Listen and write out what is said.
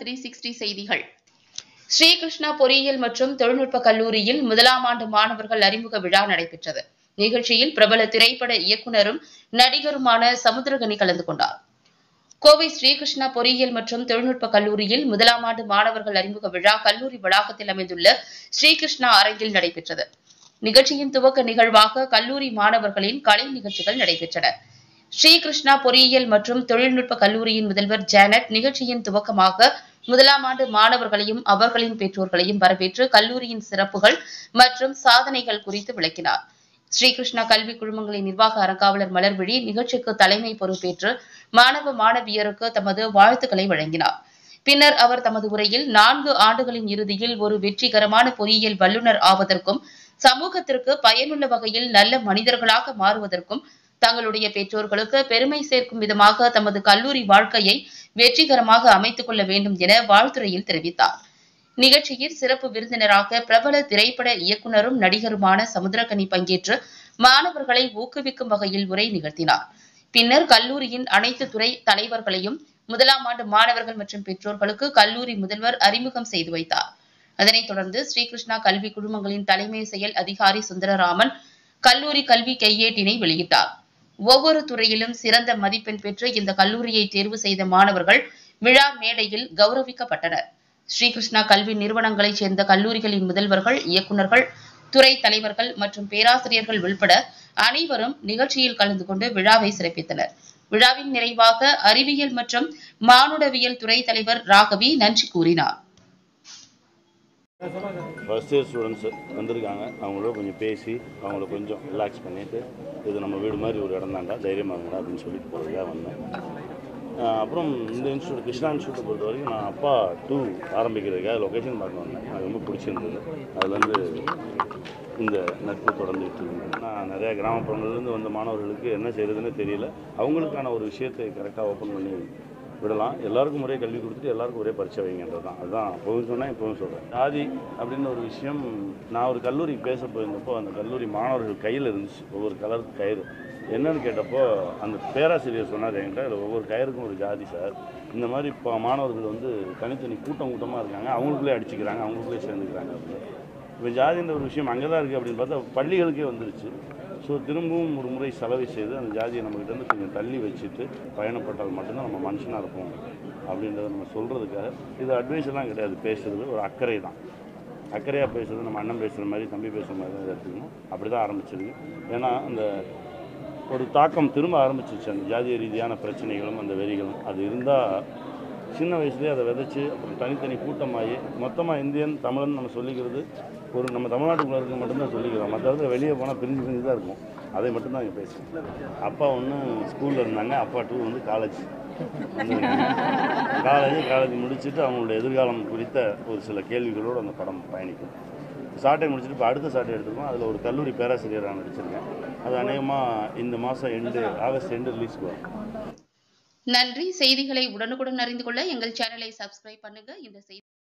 three sixty செய்திகள் ஸ்ரீகிருஷ்ணா பொறியியல் மற்றும் தொழில்நுட்ப கல்லூரியில் முதலாம் ஆண்டு மாணவர்கள் அறிமுக விழா நடைபெற்றது நிகழ்ச்சியில் பிரபல திரைப்பட இயக்குனரும் நடிகருமான சமுத்திரகனி கலந்து கொண்டார் கோவை ஸ்ரீகிருஷ்ணா பொறியியல் மற்றும் தொழில்நுட்ப கல்லூரியில் முதலாம் ஆண்டு மாணவர்கள் அறிமுக விழா கல்லூரி வளாகத்தில் அமைந்துள்ள ஸ்ரீகிருஷ்ணா அரங்கில் நடைபெற்றது நிகழ்ச்சியின் துவக்க நிகழ்வாக கல்லூரி மாணவர்களின் கலை நிகழ்ச்சிகள் நடைபெற்றன ஸ்ரீகிருஷ்ணா பொறியியல் மற்றும் தொழில்நுட்ப கல்லூரியின் முதல்வர் ஜானட் நிகழ்ச்சியின் துவக்கமாக முதலாம் ஆண்டு மாணவர்களையும் அவர்களின் பெற்றோர்களையும் வரவேற்று கல்லூரியின் சிறப்புகள் மற்றும் சாதனைகள் குறித்து விளக்கினார் ஸ்ரீகிருஷ்ணா கல்வி குழுமங்களின் நிர்வாக அறங்காவலர் மலர்விழி நிகழ்ச்சிக்கு தலைமை பொறுப்பேற்று மாணவ மாணவியருக்கு தமது வாழ்த்துக்களை வழங்கினார் பின்னர் அவர் தமது உரையில் நான்கு ஆண்டுகளின் இறுதியில் ஒரு வெற்றிகரமான பொறியியல் வல்லுநர் ஆவதற்கும் சமூகத்திற்கு பயனுள்ள வகையில் நல்ல மனிதர்களாக மாறுவதற்கும் தங்களுடைய பெற்றோர்களுக்கு பெருமை சேர்க்கும் விதமாக தமது கல்லூரி வாழ்க்கையை வெற்றிகரமாக அமைத்துக் கொள்ள வேண்டும் என வாழ்த்துரையில் தெரிவித்தார் நிகழ்ச்சியில் சிறப்பு விருந்தினராக பிரபல திரைப்பட இயக்குனரும் நடிகருமான சமுத்திரகனி பங்கேற்று மாணவர்களை ஊக்குவிக்கும் வகையில் உரை நிகழ்த்தினார் பின்னர் கல்லூரியின் அனைத்து துறை தலைவர்களையும் முதலாம் ஆண்டு மாணவர்கள் மற்றும் பெற்றோர்களுக்கு கல்லூரி முதல்வர் அறிமுகம் செய்து வைத்தார் அதனைத் தொடர்ந்து ஸ்ரீகிருஷ்ணா கல்வி குழுமங்களின் தலைமை செயல் அதிகாரி சுந்தரராமன் கல்லூரி கல்வி கையேட்டினை வெளியிட்டார் ஒவ்வொரு துறையிலும் சிறந்த மதிப்பெண் பெற்று இந்த கல்லூரியை தேர்வு செய்த மாணவர்கள் விழா மேடையில் கௌரவிக்கப்பட்டனர் ஸ்ரீகிருஷ்ணா கல்வி நிறுவனங்களைச் சேர்ந்த கல்லூரிகளின் முதல்வர்கள் இயக்குநர்கள் துறை தலைவர்கள் மற்றும் பேராசிரியர்கள் உள்பட அனைவரும் நிகழ்ச்சியில் கலந்து கொண்டு விழாவை சிறப்பித்தனர் விழாவின் நிறைவாக அறிவியல் மற்றும் மானுடவியல் துறை தலைவர் ராகவி நன்றி கூறினார் ஃபஸ்ட் இயர் ஸ்டூடெண்ட்ஸு வந்திருக்காங்க அவங்களோட கொஞ்சம் பேசி அவங்கள கொஞ்சம் ரிலாக்ஸ் பண்ணிவிட்டு இது நம்ம வீடு மாதிரி ஒரு இடம் தாண்டா தைரியமாக இருங்கடா அப்படின்னு சொல்லிட்டு போகிறதுக்காக வந்தேன் ஆஹ் அப்புறம் இந்த இன்ஸ்டியூட் கிருஷ்ணா இன்ஸ்டியூட்டை பொறுத்த வரைக்கும் நான் அப்பா டூ ஆரம்பிக்கிறதுக்காக லொக்கேஷன் பார்க்க வந்தேன் அது ரொம்ப பிடிச்சிருந்தது அதுலேருந்து இந்த நட்பு தொடர்ந்துட்டு இருக்கு நான் நிறையா கிராமப்புறங்கள்லேருந்து வந்த மாணவர்களுக்கு என்ன செய்கிறதுன்னு தெரியல அவங்களுக்கான ஒரு விஷயத்தை கரெக்டாக ஓப்பன் பண்ணி விடலாம் எல்லாருக்கும் ஒரே கல்வி கொடுத்துட்டு எல்லாருக்கும் ஒரே பரிச்சை வைங்கன்றது தான் அதுதான் அப்போவும் சொன்னேன் இப்போவும் சொல்கிறேன் ஜாதி அப்படின்னு ஒரு விஷயம் நான் ஒரு கல்லூரிக்கு பேச போயிருந்தப்போ அந்த கல்லூரி மாணவர்கள் கையில் இருந்துச்சு ஒவ்வொரு கலர் கயிறு என்னன்னு கேட்டப்போ அந்த பேராசிரியர் சொன்னார் என்கிட்ட அதில் ஒவ்வொரு கயிறுக்கும் ஒரு ஜாதி சார் இந்த மாதிரி இப்போ மாணவர்கள் வந்து தனித்தனி கூட்டம் கூட்டமாக இருக்காங்க அவங்களுக்குள்ளே அடிச்சுக்கிறாங்க அவங்களுக்குள்ளே சேர்ந்துக்கிறாங்க அப்படின்னு இப்போ ஜாதின்ற ஒரு விஷயம் அங்கே தான் இருக்குது அப்படின்னு பார்த்தா பள்ளிகளுக்கே வந்துருச்சு ஸோ திரும்பவும் ஒரு முறை செலவை செய்து அந்த ஜாதியை நம்மகிட்ட இருந்து கொஞ்சம் தள்ளி வச்சுட்டு பயணப்பட்டால் மட்டும்தான் நம்ம மனுஷனாக இருப்போம் அப்படின்றத நம்ம சொல்கிறதுக்காக இது அட்வைஸ் எல்லாம் கிடையாது பேசுறது ஒரு அக்கறை தான் அக்கறையாக பேசுறது நம்ம அண்ணன் பேசுகிற மாதிரி தம்பி பேசுகிற மாதிரி தான் இதை எடுத்துக்கணும் அப்படி தான் ஆரம்பிச்சிருக்கு ஏன்னா அந்த ஒரு தாக்கம் திரும்ப ஆரம்பிச்சிருச்சு அந்த ஜாதிய ரீதியான பிரச்சனைகளும் அந்த வெறிகளும் அது இருந்தால் சின்ன வயசுலேயே அதை விதைச்சு அப்புறம் தனித்தனி கூட்டமாகி மொத்தமாக இந்தியன் தமிழன் நம்ம சொல்லிக்கிறது ஒரு நம்ம தமிழ்நாட்டுக்குள்ளே இருக்க மட்டும்தான் சொல்லிக்கிறோம் மற்ற இடத்துல வெளியே போனால் பிரிஞ்சு பிரிஞ்சு தான் இருக்கும் அதை மட்டும்தான் இங்கே பேசுவோம் அப்பா ஒன்று ஸ்கூலில் இருந்தாங்க அப்பா டூ வந்து காலேஜ் காலேஜ் காலேஜ் முடிச்சுட்டு அவங்களோட எதிர்காலம் குறித்த ஒரு சில கேள்விகளோடு அந்த படம் பயணிக்கும் சாட்டை முடிச்சுட்டு இப்போ அடுத்த சாட்டை எடுத்துருக்கோம் அதில் ஒரு கல்லூரி பேராசிரியராக நடிச்சிருக்கேன் அது அநேகமாக இந்த மாதம் எண்டு ஆகஸ்ட் எண்டு ரிலீஸ்க்கு வரும் நன்றி செய்திகளை உடனுக்குடன் அறிந்து கொள்ள எங்கள் சேனலை சப்ஸ்கிரைப் பண்ணுங்க இந்த செய்தி